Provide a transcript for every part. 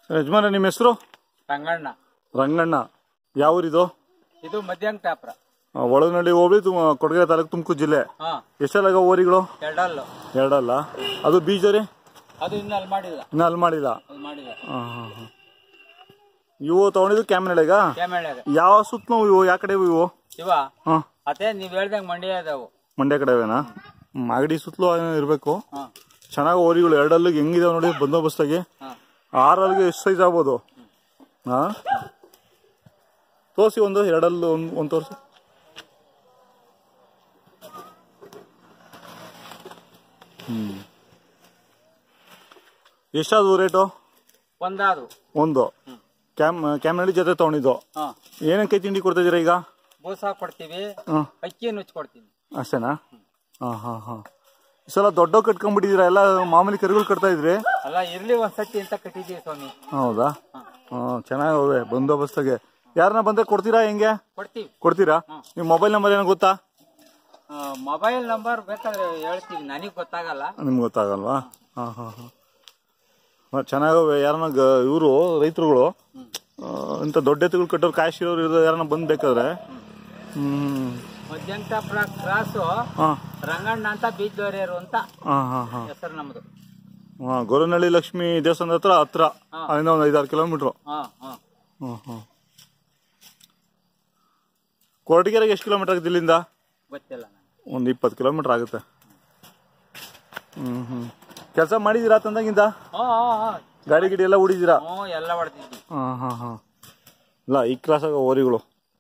ಯಜಮಾನ ನಿಮ್ಮ ಹೆಸರು ರಂಗಣ್ಣ ರಂಗಣ್ಣ ಯಾವ ಊರಿದು ಇದು ಮಧ್ಯಾಂಗ ಟಾಪ್ರ ಆ, ಒಳನಳ್ಳಿ ಹೋಬಳಿ ತುಮ ಕೊಡಗೆರೆ ತಾಲೂಕು ತುಮಕೂರು ಜಿಲ್ಲೆ ಹಾ ಎಷ್ಟೆಲ್ಲ ಓರಿಗಳು ಎರಡಲ್ಲು ಎರಡಲ್ಲ ಅದು ಬೀಜ ರೀ ಅದು ಇನ್ನು ಅಲ್ಲಿ ಮಾಡಿಲ್ಲ ಇನ್ನ ಅಲ್ಲಿ ಮಾಡಿಲ್ಲ ಅದು ಮಾಡಿಲ್ಲ ಹಾಂ ಹಾಂ ಹಾಂ ಇವು ತಗೊಂಡಿದ್ದು ಕ್ಯಾಮ್ರಾಗ ಕ್ಯಾಮೆಳಾಗ ಯಾವ ಸುತ್ತಲೂ ಇವು ಯಾವ ಕಡೆ ಇವು ಇವ ಹಾಂ ಅದೇ ನೀವ್ ಹೇಳ್ದಂಗ್ ಮಂಡ್ಯ ಅದಾವು ಮಂಡ್ಯ ಕಡೆವೇನಾ ಹ್ಮ್, ಮಾಗಡಿ ಸುತ್ತಲೂ ಇರಬೇಕು ಹಾ ಚೆನ್ನಾಗಿ ಓರಿಗಳು ಎರಡಲ್ಲಿಗೆ ಹೆಂಗಿದಾವೆ ನೋಡಿ ಬಂದೋಬಸ್ತಾಗಿ ಹಾ ಆರಲ್ಲಿಗೆ ಎಷ್ಟು ಸೈಜ್ ಆಗ್ಬೋದು ಹಾಂ ತೋರಿಸಿ ಒಂದು ಎರಡಲ್ಲು ಒಂದು ಒಂದು ತೋರಿಸಿ ಹ್ಞೂ ಎಷ್ಟಾದವು ರೇಟು ಒಂದಾದು ಒಂದು ಕ್ಯಾಮ್ ಕ್ಯಾಮ್ರಲ್ಲಿ ಜೊತೆ ತೊಗೊಂಡಿದ್ದು ಹಾ ಏನಕ್ಕೆ ತಿಂಡಿ ಕೊಡ್ತಾ ಇದೀರಾ ಈಗ ಬೂಸ ಕೊಡ್ತೀವಿ ಹಾಂ ಅಕ್ಕಿ ನುಚ್ಚು ಕೊಡ್ತೀವಿ ಅಷ್ಟೇನಾ ಹಾಂ ಹಾಂ ಹಾಂ ಈ ಸಲ ದೊಡ್ಡ ಕಟ್ಕೊಂಡ್ಬಿಟ್ಟಿದ್ದೀರಾ ಎಲ್ಲ ಮಾಮೂಲಿ ಕರುಗಳು ಕಟ್ತಾ ಇದ್ರಿ ಅಲ್ಲ ಇರ್ಲಿ ಒಂದ್ಸತಿ ಅಂತ ಕಟ್ಟಿದೀವಿ ಸ್ವಾಮಿ ಹೌದಾ ಹಾಂ ಚೆನ್ನಾಗವೆ ಬಂದೋಬಸ್ತಾಗೆ ಯಾರನ್ನ ಬಂದ್ರೆ ಕೊಡ್ತೀರಾ ಹೆಂಗೆ ಕೊಡ್ತೀವಿ ಕೊಡ್ತೀರಾ ನಿಮ್ಮ ಮೊಬೈಲ್ ನಂಬರ್ ಏನೋ ಗೊತ್ತಾ ಮೊಬೈಲ್ ನಂಬರ್ ಬೇಕಾದ್ರೆ ಹೇಳ್ತೀವಿ ನನಗ್ ಗೊತ್ತಾಗಲ್ಲ ನಿಮ್ಗೆ ಗೊತ್ತಾಗಲ್ವಾ ಹಾಂ ಹಾಂ ಹಾಂ ಚೆನ್ನಾಗವೆ ಯಾರನ್ನ ಗ ಇವರು ರೈತರುಗಳು ಇಂಥ ದೊಡ್ಡ ಎತ್ತುಗಳು ಕಟ್ಟೋರು ಕಾಶಿ ಇರೋರು ಇರೋರು ಯಾರನ್ನ ಬಂದು ಬೇಕಾದ್ರೆ ಹ್ಞೂ ಮಧ್ಯಾಂಗ ಟಾಪ್ರ ಕ್ರಾಸು ಹಾಂ ರಂಗಣ್ಣ ಅಂತ ಬೀಜದವರಿಯರು ಅಂತ ಹಾಂ ಹಾಂ ಹಾಂ ಹೆಸರು ನಮ್ದು ಹಾಂ ಗೊರನಹಳ್ಳಿ ಲಕ್ಷ್ಮಿ ದೇವಸ್ಥಾನದ ಹತ್ರ ಹತ್ರ ಅಲ್ಲಿಂದ ಒಂದು ಐದಾರು ಕಿಲೋಮೀಟ್ರು ಹಾ ಹಾ ಹ್ಞೂ ಹ್ಞೂ ಕೊರಟಗೆರೆಗೆ ಎಷ್ಟು ಕಿಲೋಮೀಟರ್ ಆಗುತ್ತೆ ಇಲ್ಲಿಂದ ಗೊತ್ತಿಲ್ಲ ನನಗೆ ಒಂದು ಇಪ್ಪತ್ತು ಕಿಲೋಮೀಟರ್ ಆಗುತ್ತೆ ಹ್ಞೂ ಹ್ಞೂ ಕೆಲಸ ಮಾಡಿದ್ದೀರಾ ತಂದಾಗಿಂದ ಹ್ಞೂ ಹ್ಞೂ ಹ್ಞೂ ಗಾಡಿ ಗಿಡಿ ಎಲ್ಲ ಹೊಡಿದ್ದೀರಾ ಹ್ಞೂ ಎಲ್ಲ ಹೊಡೆದಿದ್ವಿ ಹಾಂ ಹಾಂ ಹಾಂ ಇಲ್ಲ ಈ ಕ್ಲಾಸಾಗ ಓರಿಗಳು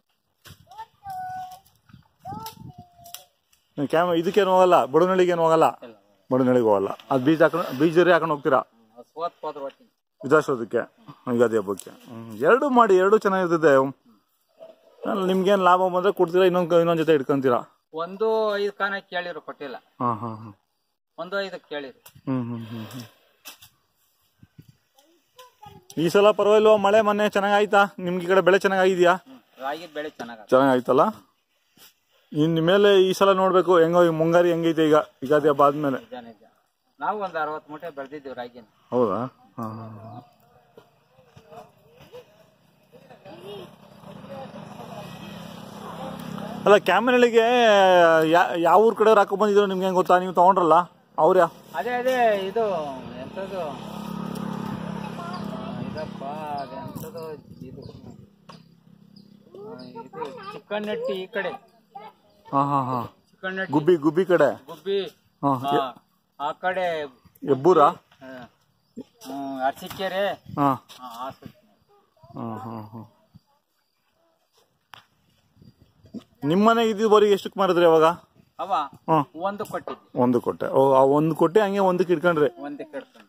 ಕ್ಯಾಮ್ ಇದಕ್ಕೇನು ಹೋಗಲ್ಲ ಬಡನಳ್ಳಿಗೇನು ಹೋಗಲ್ಲ ಇಲ್ಲ ಬಡನಳ್ಳಿಗೆ ಹೋಗಲ್ಲ ಅದು ಬೀಜ ಹಾಕೊಂಡು ಬೀಜರಿ ಹಾಕೊಂಡು ಹೋಗ್ತೀರಾ ಸೋತ್ ಹೋದ್ರು ಹೋಗ್ತೀನಿ ವಿಧಾನಸೌಧಕ್ಕೆ ಯುಗಾದಿ ಹಬ್ಬಕ್ಕೆ ಹ್ಮ್. ಎರಡು ಮಾಡಿ ಎರಡು ಚೆನ್ನಾಗಿರ್ತದೆ ಅಲ್ಲ, ನಿಮ್ಗೇನು ಲಾಭ ಬಂದ್ರೆ ಕೊಡ್ತೀರಾ ಇನ್ನೊಂದು ಇನ್ನೊಂದು ಜೊತೆ ಇಟ್ಕೊಂತೀರಾ ಒಂದು ಐದು ಕಾನ ಕೇಳಿರು ಕೊಟ್ಟಿಲ್ಲ ಹಾಂ ಹಾಂ ಹಾಂ ಒಂದು ಐದಕ್ಕೆ ಕೇಳಿರು ಹ್ಮ್ ಹ್ಮ್ ಹ್ಮ್ ಹ್ಮ್. ಈ ಸಲ ಪರವಾಗಿಲ್ವಾ ಮಳೆ ಮೊನ್ನೆ ಚೆನ್ನಾಗಾಯ್ತಾ ನಿಮ್ಗೆ ಈ ಕಡೆ ಬೆಳೆ ಚೆನ್ನಾಗಿದ್ಯಾ ಹ್ಮ್. ರಾಗಿ ಬೆಳೆ ಚೆನ್ನಾಗ ಚೆನ್ನಾಗಾಯ್ತಲ್ಲ ಇನ್ ಮೇಲೆ ಈ ಸಲ ನೋಡ್ಬೇಕು ಹೆಂಗೋ ಈ ಮುಂಗಾರಿ ಹೆಂಗೈತೆ ಈಗ ಯುಗಾದಿ ಹಬ್ಬ ಆದ್ಮೇಲೆ ನಿಜ ನಿಜ ನಾವು ಒಂದು ಅರವತ್ತು ಮೂಟೆ ಬೆಳೆದಿದ್ದೀವಿ ರಾಗಿನ ಹೌದಾ ಹಾಂ ಹಾಂ ಹಾಂ ಅಲ್ಲ ಕ್ಯಾಮರಳಿಗೆ ಯಾವ ಊರ್ ಕಡೆ ಹಾಕೊ ಬಂದಿದ್ರು ನಿಮ್ಗೆ ಹೆಂಗ್ ಗೊತ್ತಾ ನೀವು ತಗೊಂಡ್ರಲ್ಲ ಅವ್ರ ಅದೇ ಅದೇ ಇದು ಎಂಥದ್ದು ಆ, ಇದಪ್ಪ ಅದು ಎಂಥದ್ದು ಇದು ಆ, ಇದು ಚಿಕ್ಕಣ್ಣಟ್ಟಿ ಈ ಕಡೆ ಹಾ ಹಾ ಹಾ ಚಿಕ್ಕಣ್ಣಟ್ಟಿ ಗುಬ್ಬಿ ಗುಬ್ಬಿ ಕಡೆ ಗುಬ್ಬಿ ಹಾ ಆ, ಆ ಕಡೆ ಎಬ್ಬೂರ ಆ, ಹ್ಮ್, ಅರಸೀಕೆರೆ ಹಾ ಆ, ಆ ಸುತ್ತ. ಹಾ ಹಾ ಹಾ ನಿಮ್ಮ ಮನೆಗೆ ಇದ್ದಿದ್ದವರಿಗೆ ಎಷ್ಟಕ್ಕೆ ಮಾಡಿದ್ರಿ ಅವಾಗ ಅವ ಹ್ಮ್ ಒಂದು ಕೊಟ್ಟಿದ್ವಿ ಒಂದು ಕೊಟ್ಟೆ ಓ ಆ ಒಂದು ಕೊಟ್ಟೆ ಹಂಗೆ ಒಂದಕ್ಕೆ ಇಟ್ಕೊಂಡ್ರಿ ಒಂದಕ್ಕೆ ಹಿಡ್ಕೊಂಡು